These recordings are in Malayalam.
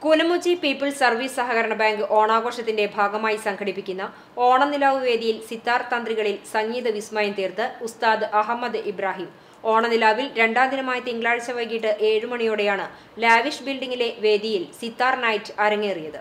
കൂനമുച്ചി പീപ്പിൾസ് സർവീസ് സഹകരണ ബാങ്ക് ഓണാഘോഷത്തിന്റെ ഭാഗമായി സംഘടിപ്പിക്കുന്ന ഓണനിലാവ് വേദിയിൽ സിത്താർ തന്ത്രികളിൽ സംഗീത വിസ്മയം തീർത്ത് ഉസ്താദ് അഹമ്മദ് ഇബ്രാഹിം ഓണനിലാവിൽ രണ്ടാം ദിനമായ തിങ്കളാഴ്ച വൈകിട്ട് ഏഴു മണിയോടെയാണ് ലാവിഷ് ബിൽഡിംഗിലെ വേദിയിൽ സിത്താർ നൈറ്റ് അരങ്ങേറിയത്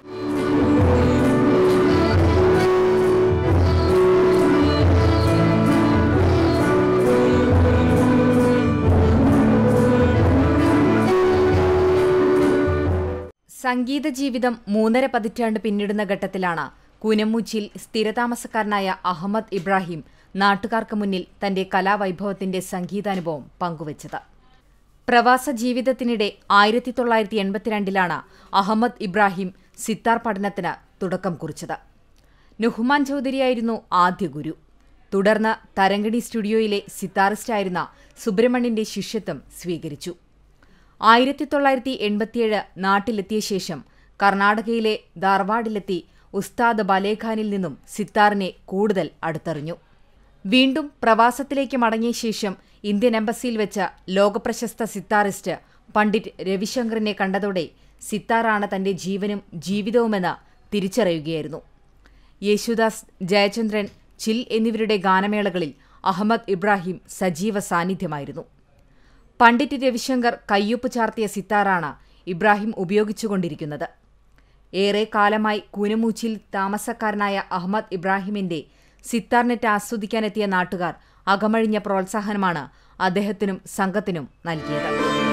സംഗീത ജീവിതം മൂന്നര പതിറ്റാണ്ട് പിന്നിടുന്ന ഘട്ടത്തിലാണ് കൂനമ്മൂച്ചിയിൽ സ്ഥിരതാമസക്കാരനായ അഹമ്മദ് ഇബ്രാഹിം നാട്ടുകാർക്ക് മുന്നിൽ തന്റെ കലാവൈഭവത്തിന്റെ സംഗീതാനുഭവം പങ്കുവച്ചത് പ്രവാസ ജീവിതത്തിനിടെ ആയിരത്തി തൊള്ളായിരത്തി എൺപത്തിരണ്ടിലാണ് അഹമ്മദ് ഇബ്രാഹിം സിത്താർ പഠനത്തിന് തുടക്കം കുറിച്ചത് നുഹ്മാൻ ചൌധരിയായിരുന്നു ആദ്യ ഗുരു തുടർന്ന് തരങ്കണി സ്റ്റുഡിയോയിലെ സിത്താറിസ്റ്റായിരുന്ന സുബ്രഹ്മണ്യന്റെ ശിഷ്യത്വം സ്വീകരിച്ചു ആയിരത്തി തൊള്ളായിരത്തി എൺപത്തിയേഴ് നാട്ടിലെത്തിയ ശേഷം കർണാടകയിലെ ധാർവാഡിലെത്തി ഉസ്താദ് ബലേഖാനിൽ നിന്നും സിത്താറിനെ കൂടുതൽ അടുത്തറിഞ്ഞു വീണ്ടും പ്രവാസത്തിലേക്ക് മടങ്ങിയ ശേഷം ഇന്ത്യൻ എംബസിയിൽ വെച്ച് ലോകപ്രശസ്ത സിത്താറിസ്റ്റ് പണ്ഡിറ്റ് രവിശങ്കറിനെ കണ്ടതോടെ സിത്താറാണ് തന്റെ ജീവനും ജീവിതവുമെന്ന് തിരിച്ചറിയുകയായിരുന്നു യേശുദാസ് ജയചന്ദ്രൻ ചിൽ എന്നിവരുടെ ഗാനമേളകളിൽ അഹമ്മദ് ഇബ്രാഹിം സജീവ സാന്നിധ്യമായിരുന്നു പണ്ഡിറ്റ് രവിശങ്കർ കയ്യൊപ്പ് ചാർത്തിയ സിത്താറാണ് ഇബ്രാഹിം ഉപയോഗിച്ചുകൊണ്ടിരിക്കുന്നത് ഏറെ കാലമായി കൂനമൂച്ചിൽ താമസക്കാരനായ അഹമ്മദ് ഇബ്രാഹിമിന്റെ സിത്താർനെറ്റ് ആസ്വദിക്കാനെത്തിയ നാട്ടുകാർ അകമഴിഞ്ഞ പ്രോത്സാഹനമാണ് അദ്ദേഹത്തിനും സംഘത്തിനും നൽകിയത്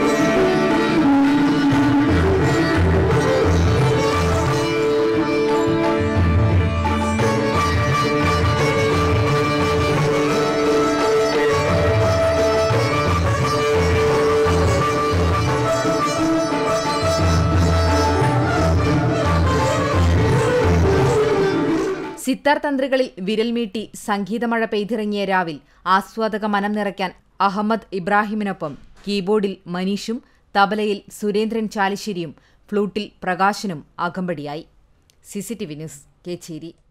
സിത്താർ തന്ത്രികളിൽ വിരൽമീട്ടി സംഗീതമഴ പെയ്തിറങ്ങിയ രാവിൽ ആസ്വാദക മനം നിറയ്ക്കാൻ അഹമ്മദ് ഇബ്രാഹിമിനൊപ്പം കീബോർഡിൽ മനീഷും തബലയിൽ സുരേന്ദ്രൻ ചാലിശ്ശേരിയും ഫ്ലൂട്ടിൽ പ്രകാശനും അകമ്പടിയായി സിസിടിവി ന്യൂസ് കേച്ചേരി